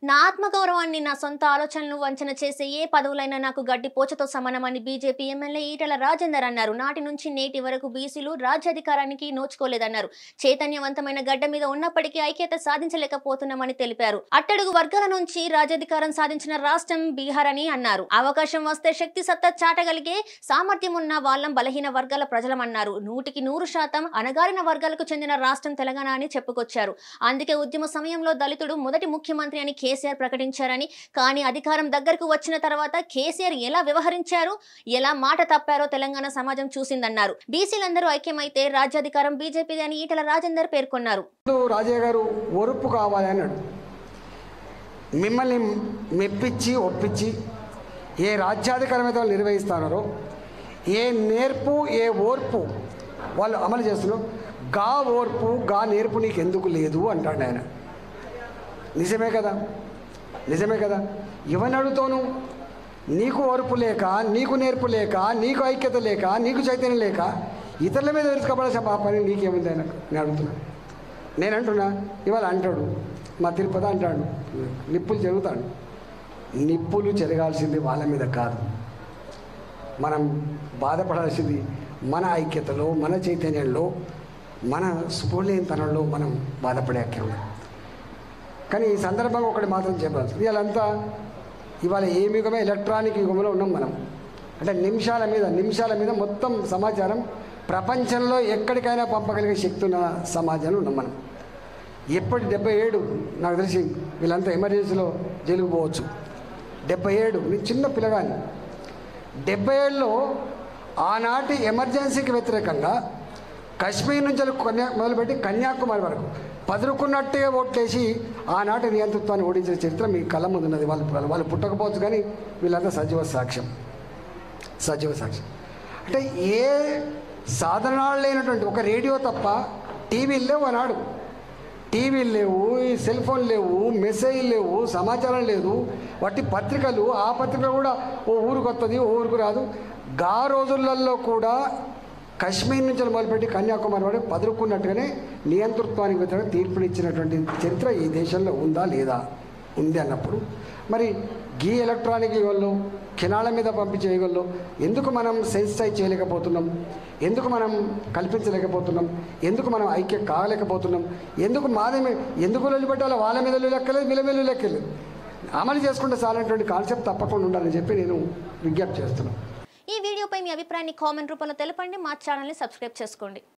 నా ఆత్మగౌరవాన్ని నా సొంత ఆలోచనలు వంచన చేసే ఏ పదవులైనా నాకు గడ్డి పోచతో సమానమని బీజేపీ ఎమ్మెల్యే ఈటెల రాజేందర్ అన్నారు నాటి నుంచి నేటి వరకు బీసీలు రాజ్యాధికారానికి నోచుకోలేదన్నారు చైతన్యవంతమైన గడ్డ మీద ఉన్నప్పటికీ ఐక్యత సాధించలేకపోతున్నామని తెలిపారు అట్టడుగు వర్గాల నుంచి రాజ్యాధికారం సాధించిన రాష్ట్రం బీహార్ అని అన్నారు అవకాశం వస్తే శక్తి సత్తా చాటగలిగే సామర్థ్యం ఉన్న వాళ్ళం బలహీన వర్గాల ప్రజలమన్నారు నూటికి నూరు శాతం అణగారిన వర్గాలకు చెందిన రాష్ట్రం తెలంగాణ అని చెప్పుకొచ్చారు అందుకే ఉద్యమ సమయంలో దళితుడు మొదటి ముఖ్యమంత్రి అని కేసీఆర్ ప్రకటించారని కానీ అధికారం దగ్గరకు వచ్చిన తర్వాత కేసీఆర్ ఎలా వ్యవహరించారు ఎలా మాట తప్పారో తెలంగాణ సమాజం చూసిందన్నారు బీసీలందరూ ఐక్యమైతే రాజ్యాధికారం బీజేపీది అని ఈటల రాజేందర్ పేర్కొన్నారు ముందు రాజయ్య గారు ఒరుపు కావాలి అన్నాడు మిమ్మల్ని మెప్పించి ఒప్పించి ఏ రాజ్యాధికారం అయితే వాళ్ళు నిర్వహిస్తున్నారో ఏ నేర్పు ఏ ఓర్పు వాళ్ళు అమలు చేస్తున్నారో గా ఓర్పు గా నేర్పు నీకు ఎందుకు లేదు అంటాడు ఆయన నిజమే కదా నిజమే కదా ఎవరిని అడుగుతాను నీకు ఓర్పు లేక నీకు నేర్పు లేక నీకు ఐక్యత లేక నీకు చైతన్యం లేక ఇతరుల మీద విరుచుకోబడాల్సిన పా- పని నీకేముంది ఆయన నేను అడుగుతున్నా నేను అంటున్నా ఇవాళ అంటాడు మా తిరుపతి అంటాడు నిప్పులు జరుగుతాడు నిప్పులు చెరగాల్సింది వాళ్ళ మీద కాదు మనం బాధపడాల్సింది మన ఐక్యతలో మన చైతన్యంలో మన స్ఫూర్ణతనంలో మనం బాధపడే అక్యం కానీ ఈ సందర్భంగా ఒకటి మాత్రం చెప్పాల్సి ఇవాళంతా ఇవాళ ఏ యుగమే ఎలక్ట్రానిక్ యుగంలో ఉన్నాం మనం అంటే నిమిషాల మీద నిమిషాల మీద మొత్తం సమాచారం ప్రపంచంలో ఎక్కడికైనా పంపగలిగే శక్తి ఉన్న సమాజంలో ఉన్నాం మనం ఎప్పటి డెబ్బై ఏడు నాకు తెలిసి వీళ్ళంతా ఎమర్జెన్సీలో జైలుకు పోవచ్చు డెబ్బై ఏడు నేను చిన్న పిల్లగాని డెబ్బై ఏడులో ఆనాటి ఎమర్జెన్సీకి వ్యతిరేకంగా కశ్మీర్ నుంచి కన్యా మొదలుపెట్టి కన్యాకుమారి వరకు పదురుకున్నట్టుగా ఓట్లేసి ఆనాటి నియంతృత్వాన్ని ఓడించిన చరిత్ర మీ కళ్ళ ముందు ఉన్నది వాళ్ళు వాళ్ళు పుట్టకపోవచ్చు కానీ వీళ్ళంతా సజీవ సాక్ష్యం సజీవ సాక్ష్యం అంటే ఏ సాధనాలు లేనటువంటి ఒక రేడియో తప్ప టీవీలు లేవు ఆనాడు టీవీలు లేవు ఈ సెల్ ఫోన్ లేవు మెసేజ్ లేవు సమాచారం లేదు వాటి పత్రికలు ఆ పత్రికలు కూడా ఓ ఊరికి వస్తుంది ఓ ఊరికి రాదు గా రోజులలో కూడా కశ్మీర్ నుంచి మొదలుపెట్టి కన్యాకుమారి వరకు పదురుకున్నట్టుగానే నియంతృత్వానికి వ్యతిరేకంగా తీర్పునిచ్చినటువంటి చరిత్ర ఈ దేశంలో ఉందా లేదా ఉంది అన్నప్పుడు మరి గీ ఎలక్ట్రానిక్ యుగంలో కినాల మీద పంపించే యుగంలో ఎందుకు మనం సెన్సిటైజ్ చేయలేకపోతున్నాం ఎందుకు మనం కల్పించలేకపోతున్నాం ఎందుకు మనం ఐక్య కాలేకపోతున్నాం ఎందుకు మాదేమే ఎందుకు వదిలిపెట్టాలో వాళ్ళ మీద లెక్కలేదు వీళ్ళ మీద లెక్కలేదు అమలు చేసుకుంటే చాలన్నటువంటి కాన్సెప్ట్ తప్పకుండా ఉండాలని చెప్పి నేను విజ్ఞప్తి చేస్తున్నాను ఈ వీడియోపై మీ అభిప్రాయాన్ని కామెంట్ రూపంలో తెలపండి మా ఛానల్ని సబ్స్క్రైబ్ చేసుకోండి